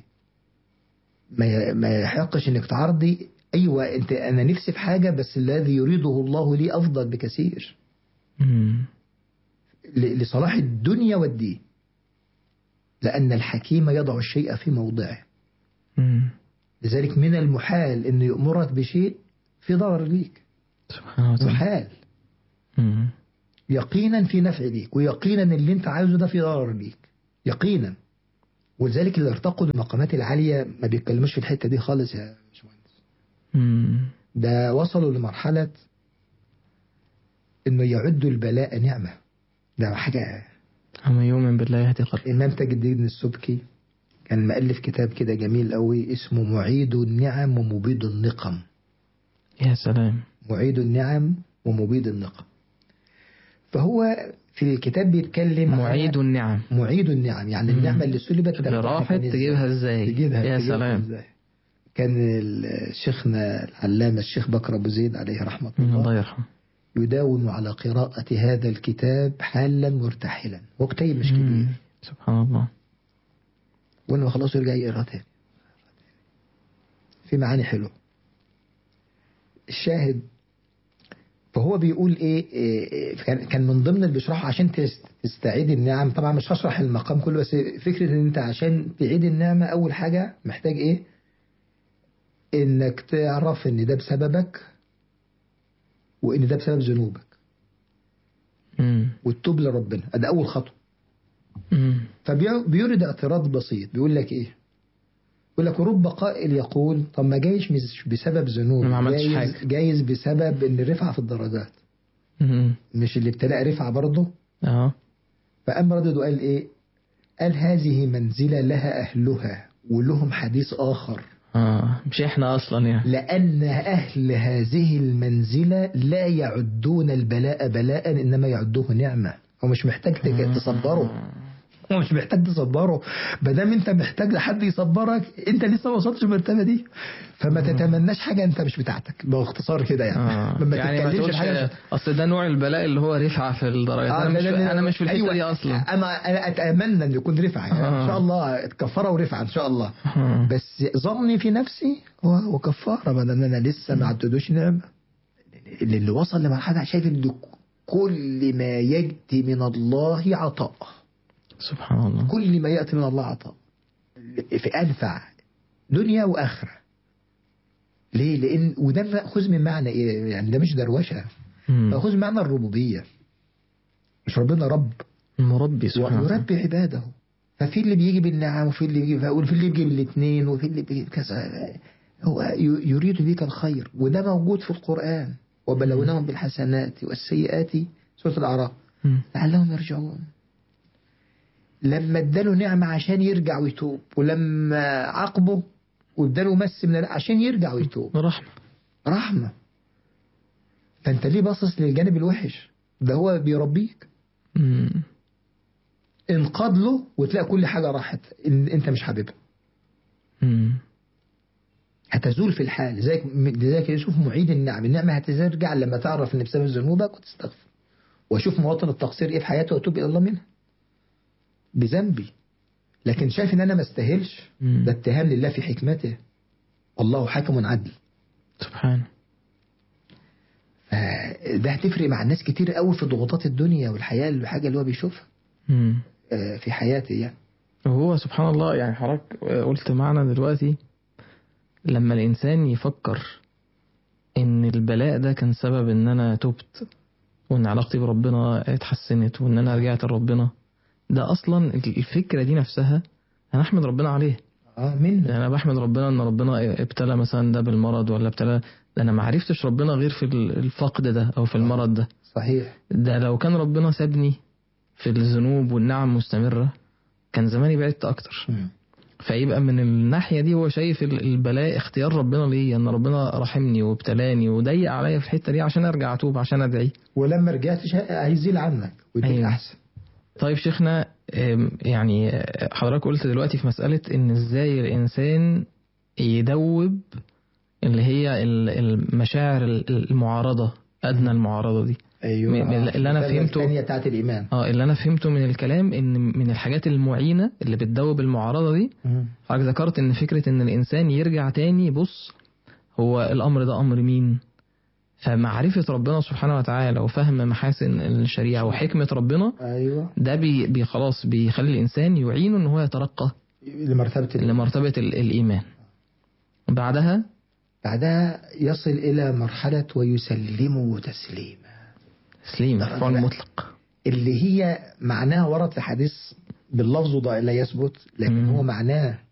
ما ي- ما يحقش انك تعرضي ايوه انت انا نفسي في حاجه بس الذي يريده الله لي افضل بكثير امم ل- لصلاح الدنيا والدين لان الحكيم يضع الشيء في موضعه امم لذلك من المحال انه يأمرك بشيء في ضرر ليك سبحانه وتعالى محال مم. يقينا في نفع ليك ويقينا اللي انت عايزه ده في ضرر ليك يقينا ولذلك اللي ارتقوا للمقامات العالية ما بيتكلموش في الحتة دي خالص يا باشمهندس مم. ده وصلوا لمرحلة انه يعدوا البلاء نعمة ده حاجة ومن يؤمن بالله يهدي قلبه الإمام تاج الدين السبكي كان مؤلف كتاب كده جميل قوي اسمه معيد النعم ومبيد النقم يا سلام معيد النعم ومبيد النقم فهو في الكتاب بيتكلم على- معيد النعم معيد النعم يعني مم. النعمة اللي سلبت اللي ترجعها راحت تاني إزاي؟ تجيبها ازاي تجيبها يا تجيبها سلام إزاي؟ كان ال- شيخنا العلامة الشيخ بكر أبو زيد عليه رحمة مم. الله الله يرحمه يداوم على قراءة هذا الكتاب حالا مرتحلا هو كتيب مش كبير مم. سبحان الله وانه خلاص يرجع يقرا تاني في معاني حلوه الشاهد فهو بيقول ايه, إيه كان كان من ضمن اللي بيشرحه عشان تس- تستعيد النعم طبعا مش هشرح المقام كله بس فكره ان انت عشان تعيد النعمه اول حاجه محتاج ايه انك تعرف ان ده بسببك وان ده بسبب ذنوبك مم. وتتوب لربنا ده اول خطوه مم. فبيورد اعتراض بسيط بيقول لك ايه يقول لك رب قائل يقول طب ما جايش مش بسبب ذنوب ما عملتش جايز, حاجة. جايز بسبب ان رفعه في الدرجات مم. مش الابتلاء رفعه برضه اه فقام ردد وقال ايه قال هذه منزله لها اهلها ولهم حديث اخر اه مش احنا اصلا يعني لان اهل هذه المنزله لا يعدون البلاء بلاء انما يعدوه نعمه هو مش محتاج تك- تصبره هو مش محتاج تصبره ما دام انت محتاج لحد يصبرك انت لسه ما وصلتش المرتبه دي فما تتمناش حاجه انت مش بتاعتك باختصار كده يعني آه. ما يعني ما تتكلمش تقولش في حاجه اصل ده نوع البلاء اللي هو رفعه في الدرجات آه، انا مش لأن- انا مش في الحته أيوة. دي اصلا انا انا اتمنى ان يكون رفعه يعني آه. ان شاء الله كفاره ورفعه ان شاء الله آه. بس ظني في نفسي هو هو كفاره ما دام انا لسه ما عدتوش نعمه اللي اللي وصل لمرحله شايف ان كل ما ياتي من الله عطاء سبحان الله كل ما ياتي من الله عطاء في انفع دنيا واخره ليه؟ لان وده ماخوذ من معنى ايه؟ يعني ده مش دروشه مم. ماخوذ معنى الربوبيه مش ربنا رب المربي سبحانه وتعالى ويربي عباده ففي اللي بيجي بالنعم وفي اللي بيجي وفي اللي بيجي بالاثنين وفي اللي بيجي كذا هو ي- يريد بك الخير وده موجود في القرآن وبلوناهم بالحسنات والسيئات سورة الأعراف مم. لعلهم يرجعون لما اداله نعمة عشان يرجع ويتوب ولما عاقبه واداله مس من الع- عشان يرجع ويتوب رحمه رحمة فانت ليه باصص للجانب الوحش ده هو بيربيك مم. انقاد له وتلاقي كل حاجة راحت إن انت مش حاببها مم. هتزول في الحال لذلك لذلك يشوف معيد النعم النعمة هترجع لما تعرف ان بسبب ذنوبك وتستغفر واشوف مواطن التقصير ايه في حياتي واتوب الى الله منها بذنبي لكن شايف ان انا ما استاهلش مم. ده اتهام لله في حكمته الله حكم عدل سبحانه فده هتفرق مع الناس كتير قوي في ضغوطات الدنيا والحياة الحاجة اللي هو بيشوفها مم. آه، في حياته يعني وهو سبحان الله يعني حضرتك قلت معنا دلوقتي لما الإنسان يفكر إن البلاء ده كان سبب إن أنا تبت وإن علاقتي بربنا اتحسنت وإن أنا رجعت لربنا ده أصلا الفكرة دي نفسها أنا أحمد ربنا عليه اه منه يعني أنا بحمد ربنا إن ربنا ابتلى مثلا ده بالمرض ولا ابتلى ده أنا ما عرفتش ربنا غير في الفقد ده أو في المرض ده صحيح ده لو كان ربنا سابني في الذنوب والنعم مستمرة كان زماني بعدت أكتر مم. فيبقى من الناحية دي هو شايف ال- البلاء اختيار ربنا ليا ان ربنا رحمني وابتلاني وضيق عليا في الحتة دي عشان ارجع اتوب عشان ادعي ولما رجعت شا- هيزيل عنك ويديك أيوة. احسن طيب شيخنا ام، يعني اه، حضرتك قلت دلوقتي في مسألة ان ازاي الانسان يدوب اللي هي ال- المشاعر ال- المعارضة ادنى المعارضة دي ايوه م- آه. اللي أنا الدرجة فهمته- الثانية بتاعت الايمان اه اللي انا فهمته من الكلام ان من الحاجات المعينة اللي بتدوب المعارضة دي مم. حضرتك ذكرت ان فكرة ان الانسان يرجع تاني بص هو الامر ده امر مين فمعرفة ربنا سبحانه وتعالى وفهم محاسن الشريعة وحكمة ربنا ايوه ده بي بي خلاص بيخلي الانسان يعينه ان هو يترقى لمرتبة ال- لمرتبة ال- الايمان بعدها بعدها يصل إلى مرحلة ويسلمه تسليما تسليم درجة مفعول بقى. مطلق اللي هي معناها ورد في حديث باللفظ ده لا يثبت لكن مم. هو معناه